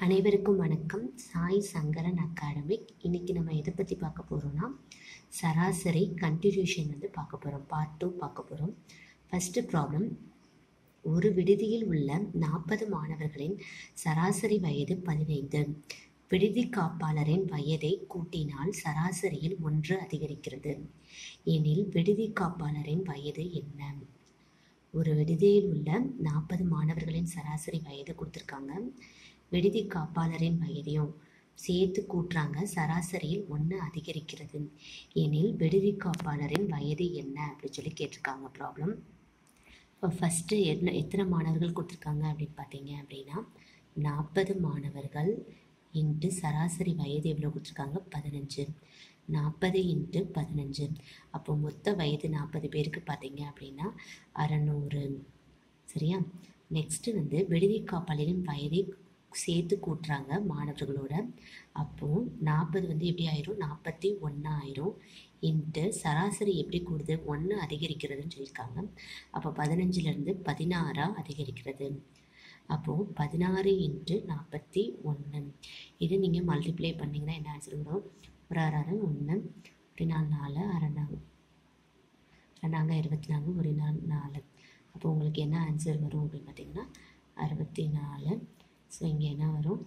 அனைவருக்கும் வணக்கம் சாய் சங்கரன் அகாடமிக் இன்னைக்கு நம்ம எதை பற்றி பார்க்க போகிறோம்னா சராசரி கன்டினியூஷன் வந்து பார்க்க போகிறோம் பார்ட் டூ பார்க்க போகிறோம் ஃபஸ்ட்டு ப்ராப்ளம் ஒரு விடுதியில் உள்ள நாற்பது மாணவர்களின் சராசரி வயது பதினைந்து விடுதி காப்பாளரின் வயதை கூட்டினால் சராசரியில் ஒன்று அதிகரிக்கிறது எனில் விடுதி காப்பாளரின் வயது என்ன ஒரு விடுதியில் உள்ள நாற்பது மாணவர்களின் சராசரி வயது கொடுத்துருக்காங்க விடுதி காப்பாளரின் வயதையும் சேர்த்து கூட்டுறாங்க சராசரியில் ஒன்று அதிகரிக்கிறது எனில் விடுதி காப்பாளரின் வயது என்ன அப்படின்னு சொல்லி கேட்டிருக்காங்க ப்ராப்ளம் இப்போ ஃபஸ்ட்டு என்ன எத்தனை மாணவர்கள் கொடுத்துருக்காங்க அப்படின்னு பார்த்தீங்க அப்படின்னா நாற்பது மாணவர்கள் இன்ட்டு சராசரி வயது எவ்வளோ கொடுத்துருக்காங்க பதினஞ்சு நாற்பது இன்ட்டு பதினஞ்சு அப்போ மொத்த வயது நாற்பது பேருக்கு பார்த்தீங்க அப்படின்னா அறநூறு சரியா நெக்ஸ்ட்டு வந்து விடுதி காப்பாளரின் வயதை சேர்த்து கூட்டுறாங்க மாணவர்களோட அப்போது நாற்பது வந்து எப்படி ஆயிரும் நாற்பத்தி ஒன்றா ஆயிரும் இன்ட்டு சராசரி எப்படி கூடுது ஒன்று அதிகரிக்கிறதுன்னு சொல்லியிருக்காங்க அப்போ பதினஞ்சுலேருந்து பதினாறாக அதிகரிக்கிறது அப்போது பதினாறு இன்ட்டு நாற்பத்தி ஒன்று இது நீங்கள் மல்டிப்ளை பண்ணிங்கன்னா என்ன ஆன்சர் வரும் ஒரு ஆறு ஆறு ஒன்று ஒரு நாலு நாலு அரை நாலு ரெண்டாங்க இருபத்தி நாலு ஒரு நாள் நாலு அப்போ உங்களுக்கு என்ன ஆன்சர் வரும் அப்படின்னு பார்த்தீங்கன்னா அறுபத்தி நாலு ஸோ இங்கே என்ன வரும்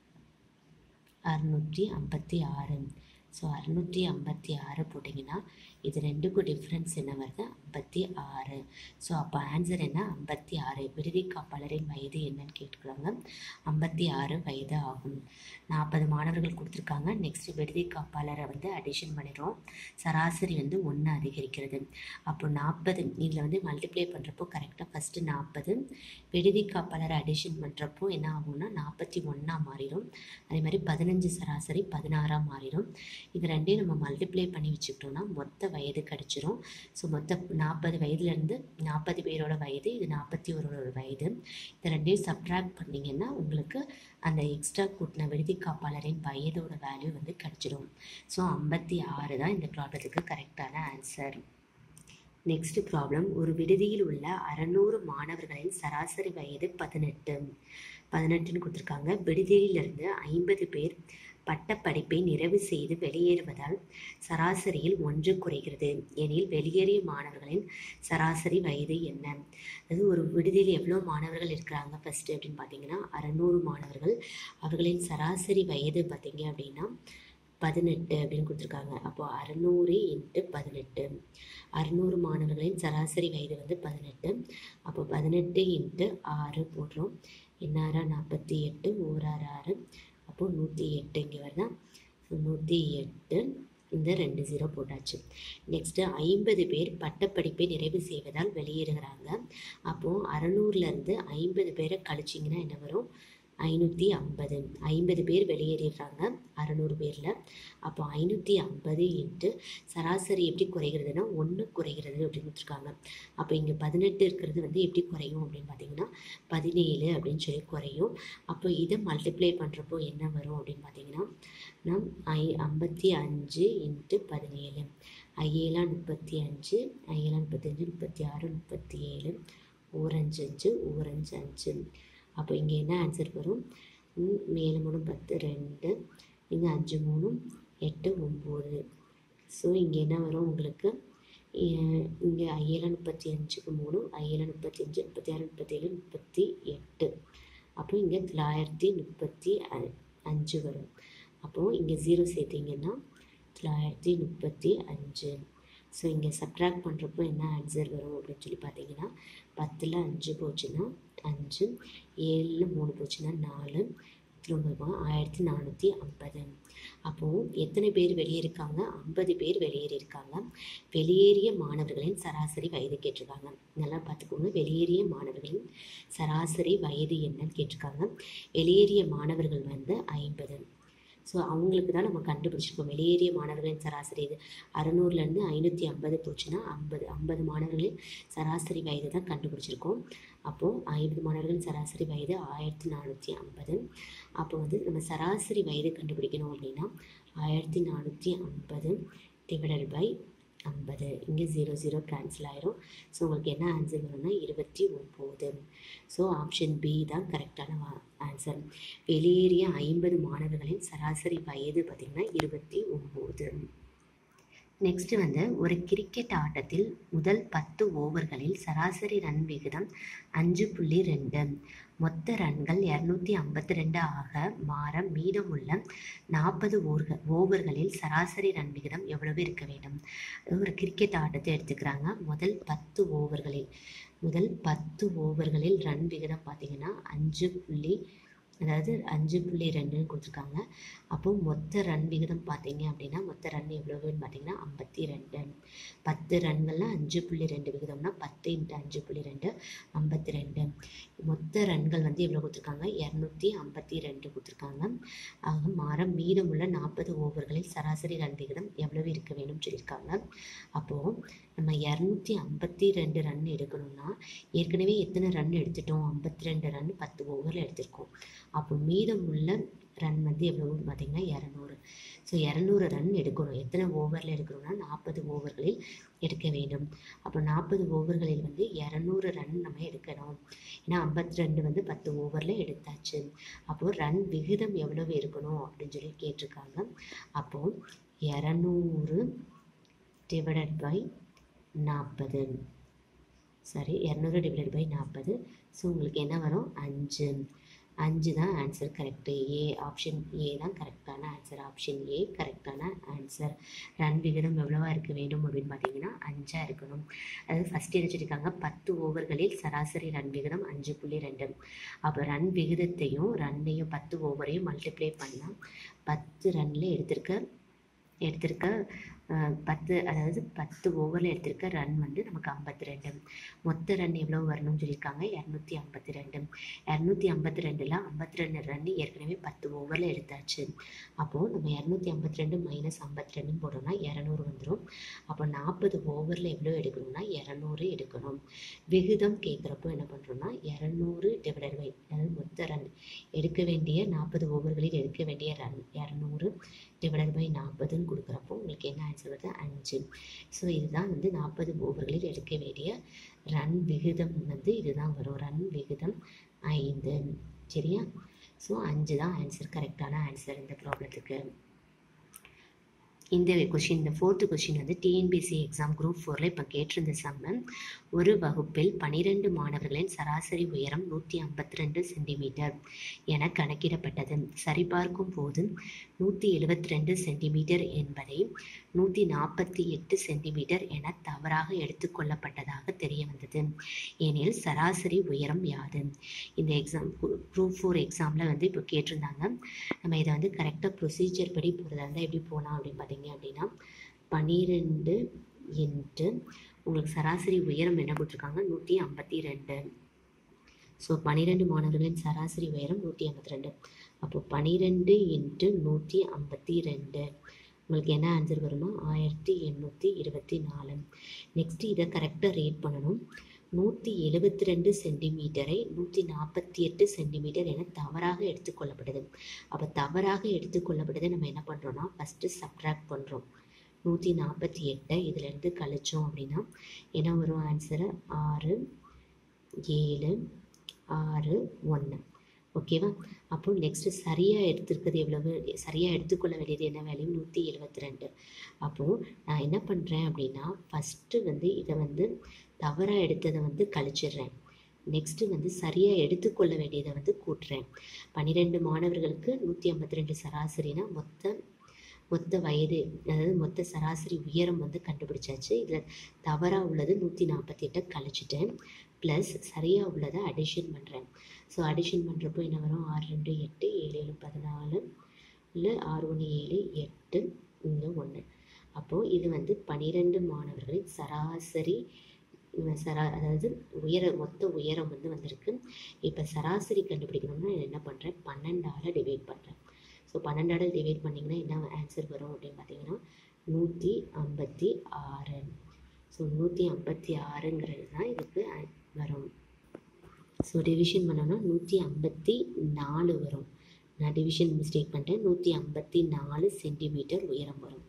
அறுநூற்றி ஐம்பத்தி ஆறு ஸோ அறுநூற்றி ஐம்பத்தி ஆறு போட்டிங்கன்னா இது ரெண்டுக்கும் டிஃப்ரென்ஸ் என்ன வருது ஐம்பத்தி ஆறு ஸோ அப்போ ஆன்சர் என்ன ஐம்பத்தி ஆறு விடுதி காப்பாளரின் வயது என்னன்னு கேட்டுக்கிறாங்க ஐம்பத்தி ஆறு வயது ஆகும் நாற்பது மாணவர்கள் கொடுத்துருக்காங்க நெக்ஸ்ட் விடுதி காப்பாளரை வந்து அடிஷன் பண்ணிடுறோம் சராசரி வந்து ஒன்று அதிகரிக்கிறது அப்போ நாற்பது இதில் வந்து மல்டிப்ளை பண்ணுறப்போ கரெக்டாக ஃபஸ்ட்டு நாற்பது விடுதி காப்பாளரை அடிஷன் பண்ணுறப்போ என்ன ஆகும்னா நாற்பத்தி ஒன்றா மாறிடும் அதே மாதிரி பதினஞ்சு சராசரி பதினாறாக மாறிடும் இது ரெண்டையும் நம்ம மல்டிப்ளை பண்ணி வச்சுக்கிட்டோம்னா மொத்த வயது கிடச்சிரும் ஸோ மொத்த நாற்பது வயதுலேருந்து நாற்பது பேரோட வயது இது நாற்பத்தி ஒரோட வயது இது ரெண்டையும் சப்ட்ராக்ட் பண்ணிங்கன்னா உங்களுக்கு அந்த எக்ஸ்ட்ரா கூட்டின விடுதி காப்பாளரின் வயதோட வேல்யூ வந்து கிடச்சிடும் ஸோ ஐம்பத்தி ஆறு தான் இந்த ப்ராப்ளத்துக்கு கரெக்டான ஆன்சர் நெக்ஸ்ட் ப்ராப்ளம் ஒரு விடுதியில் உள்ள அறநூறு மாணவர்களின் சராசரி வயது பதினெட்டு பதினெட்டுன்னு கொடுத்துருக்காங்க விடுதியிலிருந்து ஐம்பது பேர் பட்டப்படிப்பை நிறைவு செய்து வெளியேறுவதால் சராசரியில் ஒன்று குறைகிறது எனில் வெளியேறிய மாணவர்களின் சராசரி வயது என்ன அது ஒரு விடுதியில் எவ்வளோ மாணவர்கள் இருக்கிறாங்க ஃபஸ்ட்டு அப்படின்னு பார்த்தீங்கன்னா அறநூறு மாணவர்கள் அவர்களின் சராசரி வயது பார்த்தீங்க அப்படின்னா பதினெட்டு அப்படின்னு கொடுத்துருக்காங்க அப்போது அறநூறு இன்ட்டு பதினெட்டு அறநூறு மாணவர்களின் சராசரி வயது வந்து பதினெட்டு அப்போ பதினெட்டு இன்ட்டு ஆறு போடுறோம் என்னாரா நாற்பத்தி எட்டு ஓராறு ஆறு அப்போது நூற்றி எட்டு இங்கே வருதா நூற்றி எட்டு இந்த ரெண்டு ஜீரோ போட்டாச்சு நெக்ஸ்ட்டு ஐம்பது பேர் பட்டப்படிப்பை நிறைவு செய்வதால் வெளியேறுகிறாங்க அப்போது அறநூறுலேருந்து ஐம்பது பேரை கழிச்சிங்கன்னா என்ன வரும் ஐநூற்றி ஐம்பது ஐம்பது பேர் வெளியேறிடுறாங்க அறநூறு பேரில் அப்போ ஐநூற்றி ஐம்பது இன்ட்டு சராசரி எப்படி குறைகிறதுனா ஒன்று குறைகிறது அப்படின்னு கொடுத்துருக்காங்க அப்போ இங்கே பதினெட்டு இருக்கிறது வந்து எப்படி குறையும் அப்படின்னு பார்த்தீங்கன்னா பதினேழு அப்படின்னு சொல்லி குறையும் அப்போ இதை மல்டிப்ளை பண்ணுறப்போ என்ன வரும் அப்படின்னு பார்த்தீங்கன்னா நம் ஐ ஐம்பத்தி அஞ்சு இன்ட்டு பதினேழு ஐஏழா முப்பத்தி அஞ்சு ஐஏழா முப்பத்தஞ்சு முப்பத்தி ஆறு முப்பத்தி ஏழு ஓரஞ்சு அஞ்சு ஓரஞ்சு அஞ்சு அப்போ இங்கே என்ன ஆன்சர் வரும் மேலே மூணு பத்து ரெண்டு இங்கே அஞ்சு மூணு எட்டு ஒம்பது ஸோ இங்கே என்ன வரும் உங்களுக்கு இங்கே ஐஏழு முப்பத்தி அஞ்சுக்கு மூணு ஏழு முப்பத்தி அஞ்சு முப்பத்தி ஆறு முப்பத்தேழு முப்பத்தி எட்டு அப்போ இங்கே தொள்ளாயிரத்தி முப்பத்தி அஞ்சு வரும் அப்போது இங்கே ஜீரோ சேர்த்திங்கன்னா தொள்ளாயிரத்தி முப்பத்தி அஞ்சு ஸோ இங்கே சப்ட்ராக்ட் பண்ணுறப்போ என்ன ஆன்சர் வரும் அப்படின்னு சொல்லி பார்த்தீங்கன்னா பத்தில் அஞ்சு போச்சுன்னா அஞ்சு ஏழில் மூணு போச்சுன்னா நாலு திரும்ப ஆயிரத்தி நானூற்றி ஐம்பது அப்போது எத்தனை பேர் வெளியேறிருக்காங்க ஐம்பது பேர் வெளியேறியிருக்காங்க வெளியேறிய மாணவர்களின் சராசரி வயது கேட்டிருக்காங்க நல்லா பார்த்துக்கோங்க வெளியேறிய மாணவர்களின் சராசரி வயது என்னன்னு கேட்டிருக்காங்க வெளியேறிய மாணவர்கள் வந்து ஐம்பது ஸோ அவங்களுக்கு தான் நம்ம கண்டுபிடிச்சிருக்கோம் வெளியேறிய மாணவர்களின் சராசரி இது அறநூறுலேருந்து ஐநூற்றி ஐம்பது போச்சுன்னா ஐம்பது ஐம்பது மாணவர்களின் சராசரி வயது தான் கண்டுபிடிச்சிருக்கோம் அப்போது ஐம்பது மாணவர்களின் சராசரி வயது ஆயிரத்தி நானூற்றி ஐம்பது அப்போ வந்து நம்ம சராசரி வயது கண்டுபிடிக்கணும் அப்படின்னா ஆயிரத்தி நானூற்றி ஐம்பது டிவைடட் பை ஐம்பது இங்கே ஜீரோ ஜீரோ கேன்சல் ஆயிரும் ஸோ உங்களுக்கு என்ன ஆன்சர் வரும்னா இருபத்தி ஒம்பது ஸோ ஆப்ஷன் பி தான் கரெக்டான ஆன்சர் வெளியேறிய ஐம்பது மாணவர்களின் சராசரி வயது பார்த்திங்கன்னா இருபத்தி ஒம்பது நெக்ஸ்ட்டு வந்து ஒரு கிரிக்கெட் ஆட்டத்தில் முதல் பத்து ஓவர்களில் சராசரி ரன் விகிதம் அஞ்சு புள்ளி ரெண்டு மொத்த ரன்கள் இரநூத்தி ஐம்பத்தி ரெண்டு ஆக மாற மீதமுள்ள நாற்பது ஓவர்கள் ஓவர்களில் சராசரி ரன் விகிதம் எவ்வளவு இருக்க வேண்டும் ஒரு கிரிக்கெட் ஆட்டத்தை எடுத்துக்கிறாங்க முதல் பத்து ஓவர்களில் முதல் பத்து ஓவர்களில் ரன் விகிதம் பார்த்தீங்கன்னா அஞ்சு புள்ளி அதாவது அஞ்சு புள்ளி ரெண்டுன்னு கொடுத்துருக்காங்க அப்போ மொத்த ரன் விகிதம் பார்த்தீங்க அப்படின்னா மொத்த ரன் எவ்வளவுன்னு பார்த்தீங்கன்னா ஐம்பத்தி ரெண்டு பத்து ரன்கள்லாம் அஞ்சு புள்ளி ரெண்டு விகிதம்னா பத்து இன்ட்டு அஞ்சு புள்ளி ரெண்டு ஐம்பத்தி ரெண்டு மொத்த ரன்கள் வந்து எவ்வளோ கொடுத்துருக்காங்க இரநூத்தி ஐம்பத்தி ரெண்டு கொடுத்துருக்காங்க ஆக மாற மீதமுள்ள நாற்பது ஓவர்களில் சராசரி ரன் விகிதம் எவ்வளவு இருக்க வேணும்னு சொல்லியிருக்காங்க அப்போது நம்ம இரநூத்தி ஐம்பத்தி ரெண்டு ரன் எடுக்கணும்னா ஏற்கனவே எத்தனை ரன் எடுத்துட்டோம் ஐம்பத்தி ரெண்டு ரன் பத்து ஓவரில் எடுத்திருக்கோம் அப்போ மீதமுள்ள ரன் வந்து எவ்வளோன்னு பார்த்தீங்கன்னா இரநூறு ஸோ இரநூறு ரன் எடுக்கணும் எத்தனை ஓவரில் எடுக்கணும்னா நாற்பது ஓவர்களில் எடுக்க வேண்டும் அப்போ நாற்பது ஓவர்களில் வந்து இரநூறு ரன் நம்ம எடுக்கணும் ஏன்னா ஐம்பத்தி ரெண்டு வந்து பத்து ஓவரில் எடுத்தாச்சு அப்போது ரன் விகிதம் எவ்வளவு இருக்கணும் அப்படின்னு சொல்லி கேட்டிருக்காங்க அப்போது இரநூறு டிவைடட் பை நாற்பது சரி இரநூறு டிவைடட் பை நாற்பது ஸோ உங்களுக்கு என்ன வரும் அஞ்சு அஞ்சு தான் answer correct A option A தான் கரெக்டான ஆன்சர் ஆப்ஷன் ஏ கரெக்டான ஆன்சர் ரன் விகிதம் எவ்வளவா இருக்க வேண்டும் அப்படின்னு பார்த்தீங்கன்னா அஞ்சாக இருக்கணும் அதாவது ஃபஸ்ட் என்ன சொல்லியிருக்காங்க பத்து ஓவர்களில் சராசரி ரன் விகிதம் அஞ்சு புள்ளி ரெண்டு அப்போ ரன் விகிதத்தையும் ரன்னையும் பத்து ஓவரையும் மல்டிப்ளை பண்ணால் பத்து ரன்னில் எடுத்திருக்க எடுத்திருக்க அஹ், பத்து அதாவது பத்து ஓவரில் எடுத்திருக்க ரன் வந்து நமக்கு ஐம்பத்தி ரெண்டு மொத்த ரன் எவ்வளோ வரணும்னு சொல்லியிருக்காங்க இரநூத்தி ஐம்பத்தி ரெண்டு இரநூத்தி ஐம்பத்தி ரெண்டில் ஐம்பத்தி ரெண்டு ரன் ஏற்கனவே பத்து ஓவரில் எடுத்தாச்சு அப்போது நம்ம இரநூத்தி ஐம்பத்தி ரெண்டு மைனஸ் ஐம்பத்தி ரெண்டுன்னு போட்டோம்னா இரநூறு வந்துடும் அப்போ நாற்பது ஓவரில் எவ்வளோ எடுக்கணும்னா இரநூறு எடுக்கணும் விகிதம் கேட்குறப்போ என்ன பண்ணுறோம்னா இரநூறு டிவைடட் பை அதாவது மொத்த ரன் எடுக்க வேண்டிய நாற்பது ஓவர்களில் எடுக்க வேண்டிய ரன் இரநூறு டிவைடட் பை நாற்பதுன்னு கொடுக்குறப்போ உங்களுக்கு என்ன ஆன்சர் வருது அஞ்சு ஸோ இதுதான் வந்து நாற்பது ஓவர்களில் எடுக்க வேண்டிய ரன் விகிதம் வந்து இதுதான் வரும் ரன் விகிதம் ஐந்து சரியா ஸோ அஞ்சு தான் ஆன்சர் கரெக்டான ஆன்சர் இந்த ப்ராப்ளத்துக்கு இந்த கொஷின் இந்த ஃபோர்த்து கொஷின் வந்து டிஎன்பிசி எக்ஸாம் குரூப் ஃபோரில் இப்போ கேட்டிருந்த சம்ம ஒரு வகுப்பில் பனிரெண்டு மாணவர்களின் சராசரி உயரம் நூற்றி ஐம்பத்தி ரெண்டு சென்டிமீட்டர் என கணக்கிடப்பட்டது சரிபார்க்கும் போது நூற்றி எழுபத்தி ரெண்டு சென்டிமீட்டர் என்பதை நூற்றி நாற்பத்தி எட்டு சென்டிமீட்டர் என தவறாக எடுத்துக்கொள்ளப்பட்டதாக தெரிய வந்தது எனில் சராசரி உயரம் யாது இந்த எக்ஸாம் குரூப் ஃபோர் எக்ஸாமில் வந்து இப்போ கேட்டிருந்தாங்க நம்ம இதை வந்து கரெக்டாக ப்ரொசீஜர் படி போகிறதா இருந்தால் எப்படி போகலாம் அப்படின்னு பார்த்தீங்க அப்படின்னா பன்னிரெண்டு இன்ட்டு உங்களுக்கு சராசரி உயரம் என்ன கொடுத்துருக்காங்க நூற்றி ஐம்பத்தி ரெண்டு ஸோ பன்னிரெண்டு மாணவர்களின் சராசரி உயரம் நூற்றி ஐம்பத்தி ரெண்டு அப்போ பன்னிரெண்டு இன்ட்டு நூற்றி ஐம்பத்தி ரெண்டு உங்களுக்கு என்ன ஆன்சர் வருமா ஆயிரத்தி எண்ணூற்றி இருபத்தி நாலு நெக்ஸ்ட்டு இதை கரெக்டாக ரேட் பண்ணணும் நூற்றி எழுபத்தி ரெண்டு சென்டிமீட்டரை நூற்றி நாற்பத்தி எட்டு சென்டிமீட்டர் என தவறாக எடுத்துக்கொள்ளப்பட்டது அப்போ தவறாக எடுத்துக்கொள்ளப்பட்டதை நம்ம என்ன பண்ணுறோம்னா ஃபஸ்ட்டு சப்ட்ராக்ட் பண்ணுறோம் நூற்றி நாற்பத்தி எட்டை இதுலேருந்து கழிச்சோம் அப்படின்னா என்ன வரும் ஆன்சரு ஆறு ஏழு ஆறு ஒன்று ஓகேவா அப்போ நெக்ஸ்ட்டு சரியாக எடுத்துருக்கிறது எவ்வளவு சரியாக எடுத்துக்கொள்ள வேண்டியது என்ன வேல்யூ நூற்றி எழுபத்தி ரெண்டு அப்போது நான் என்ன பண்ணுறேன் அப்படின்னா ஃபஸ்ட்டு வந்து இதை வந்து தவறாக எடுத்ததை வந்து கழிச்சிடுறேன் நெக்ஸ்ட்டு வந்து சரியாக எடுத்துக்கொள்ள வேண்டியதை வந்து கூட்டுறேன் பன்னிரெண்டு மாணவர்களுக்கு நூற்றி ஐம்பத்தி ரெண்டு சராசரினா மொத்த மொத்த வயது அதாவது மொத்த சராசரி உயரம் வந்து கண்டுபிடிச்சாச்சு இதில் தவறாக உள்ளது நூற்றி நாற்பத்தி எட்டை கழிச்சிட்டேன் ப்ளஸ் சரியாக உள்ளதை அடிஷன் பண்ணுறேன் ஸோ அடிஷன் பண்ணுறப்போ என்ன வரும் ஆறு ரெண்டு எட்டு ஏழு ஏழு பதினாலு இல்லை ஆறு ஒன்று ஏழு எட்டு இங்கே ஒன்று அப்போது இது வந்து பன்னிரெண்டு மாணவர்களின் சராசரி உம், சரா அதாவது உயர மொத்த உயரம் வந்து வந்திருக்கு இப்போ சராசரி கண்டுபிடிக்கணும்னா நான் என்ன பண்ணுறேன் பன்னெண்டால் டிவைட் பண்ணுறேன் ஸோ பன்னெண்டால் டிவைட் பண்ணிங்கன்னா என்ன ஆன்சர் வரும் அப்படின்னு பார்த்தீங்கன்னா நூற்றி ஐம்பத்தி ஆறு ஸோ நூற்றி ஐம்பத்தி ஆறுங்கிறது தான் இதுக்கு ஆ- வரும் ஸோ டிவிஷன் பண்ணோன்னா நூற்றி ஐம்பத்தி நாலு வரும் நான் டிவிஷன் மிஸ்டேக் பண்ணிட்டேன் நூற்றி ஐம்பத்தி நாலு சென்டிமீட்டர் உயரம் வரும்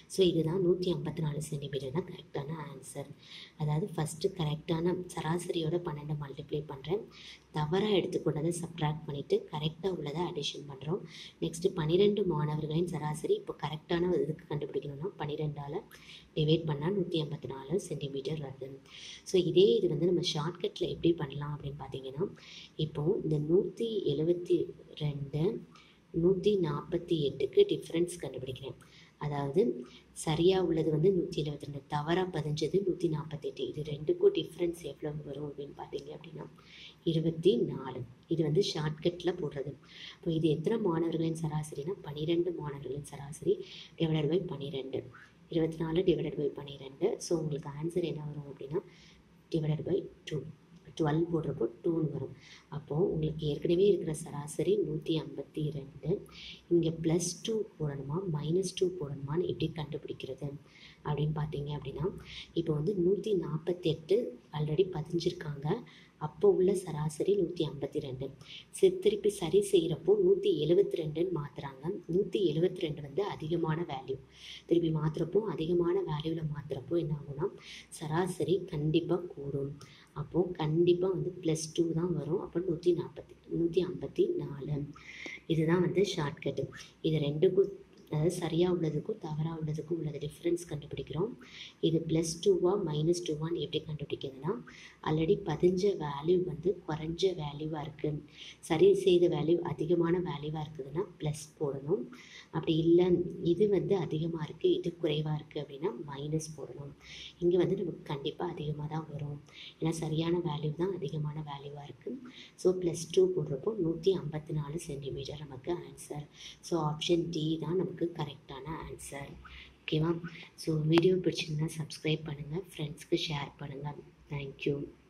ஸோ இதுதான் நூற்றி ஐம்பத்தி நாலு சென்டிமீட்டர் தான் கரெக்டான ஆன்சர் அதாவது ஃபஸ்ட்டு கரெக்டான சராசரியோட பன்னெண்டு மல்டிப்ளை பண்ணுறேன் தவறாக எடுத்துக்கொண்டதை சப்ட்ராக்ட் பண்ணிவிட்டு கரெக்டாக உள்ளதை அடிஷன் பண்ணுறோம் நெக்ஸ்ட்டு பன்னிரெண்டு மாணவர்களின் சராசரி இப்போ கரெக்டான இதுக்கு கண்டுபிடிக்கணும்னா பன்னிரெண்டால் டிவைட் பண்ணால் நூற்றி ஐம்பத்தி நாலு சென்டிமீட்டர் வருது ஸோ இதே இது வந்து நம்ம ஷார்ட்கட்டில் எப்படி பண்ணலாம் அப்படின்னு பார்த்தீங்கன்னா இப்போது இந்த நூற்றி எழுபத்தி ரெண்டு நூற்றி நாற்பத்தி எட்டுக்கு டிஃப்ரென்ஸ் கண்டுபிடிக்கிறேன் அதாவது சரியாக உள்ளது வந்து நூற்றி எழுபத்தி ரெண்டு தவறாக பதிஞ்சது நூற்றி நாற்பத்தெட்டு இது ரெண்டுக்கும் டிஃப்ரென்ஸ் எவ்வளோ வரும் அப்படின்னு பார்த்தீங்க அப்படின்னா இருபத்தி நாலு இது வந்து ஷார்ட்கட்டில் போடுறது இப்போ இது எத்தனை மாணவர்களின் சராசரினா பன்னிரெண்டு மாணவர்களின் சராசரி டிவைடட் பை பன்னிரெண்டு இருபத்தி நாலு டிவைடட் பை பன்னிரெண்டு ஸோ உங்களுக்கு ஆன்சர் என்ன வரும் அப்படின்னா டிவைடட் பை டூ டுவெல் போடுறப்போ டூன்னு வரும் அப்போது உங்களுக்கு ஏற்கனவே இருக்கிற சராசரி நூற்றி ஐம்பத்தி ரெண்டு இங்கே ப்ளஸ் டூ போடணுமா மைனஸ் டூ போடணுமான்னு எப்படி கண்டுபிடிக்கிறது அப்படின்னு பார்த்தீங்க அப்படின்னா இப்போ வந்து நூற்றி நாற்பத்தெட்டு ஆல்ரெடி பதிஞ்சிருக்காங்க அப்போ உள்ள சராசரி நூற்றி ஐம்பத்தி ரெண்டு சரி திருப்பி சரி செய்கிறப்போ நூற்றி எழுபத்தி ரெண்டுன்னு மாற்றுறாங்க நூற்றி எழுபத்தி ரெண்டு வந்து அதிகமான வேல்யூ திருப்பி மாற்றுறப்போ அதிகமான வேல்யூவில் மாற்றுறப்போ என்ன ஆகும்னா சராசரி கண்டிப்பாக கூடும் அப்போது கண்டிப்பாக வந்து ப்ளஸ் டூ தான் வரும் அப்போ நூற்றி நாற்பத்தி நூற்றி ஐம்பத்தி நாலு இதுதான் வந்து ஷார்ட்கட்டு இது ரெண்டுக்கும் அதாவது சரியாக உள்ளதுக்கும் தவறாக உள்ளதுக்கும் உள்ளது டிஃப்ரென்ஸ் கண்டுபிடிக்கிறோம் இது ப்ளஸ் டூவா மைனஸ் டூவான்னு எப்படி கண்டுபிடிக்கிறதுனா ஆல்ரெடி பதிஞ்ச வேல்யூ வந்து குறைஞ்ச வேல்யூவாக இருக்குது சரி செய்த வேல்யூ அதிகமான வேல்யூவாக இருக்குதுன்னா ப்ளஸ் போடணும் அப்படி இல்லை இது வந்து அதிகமாக இருக்குது இது குறைவாக இருக்குது அப்படின்னா மைனஸ் போடணும் இங்கே வந்து நமக்கு கண்டிப்பாக அதிகமாக தான் வரும் ஏன்னா சரியான வேல்யூ தான் அதிகமான வேல்யூவாக இருக்குது ஸோ ப்ளஸ் டூ போடுறப்போ நூற்றி ஐம்பத்தி நாலு சென்டிமீட்டர் நமக்கு ஆன்சர் ஸோ ஆப்ஷன் டி தான் நமக்கு கரெக்டான ஆன்சர் ஓகேவா ஸோ வீடியோ பிடிச்சிருந்தா சப்ஸ்கிரைப் பண்ணுங்கள் ஃப்ரெண்ட்ஸ்க்கு ஷேர் பண்ணுங்கள் தேங்க்யூ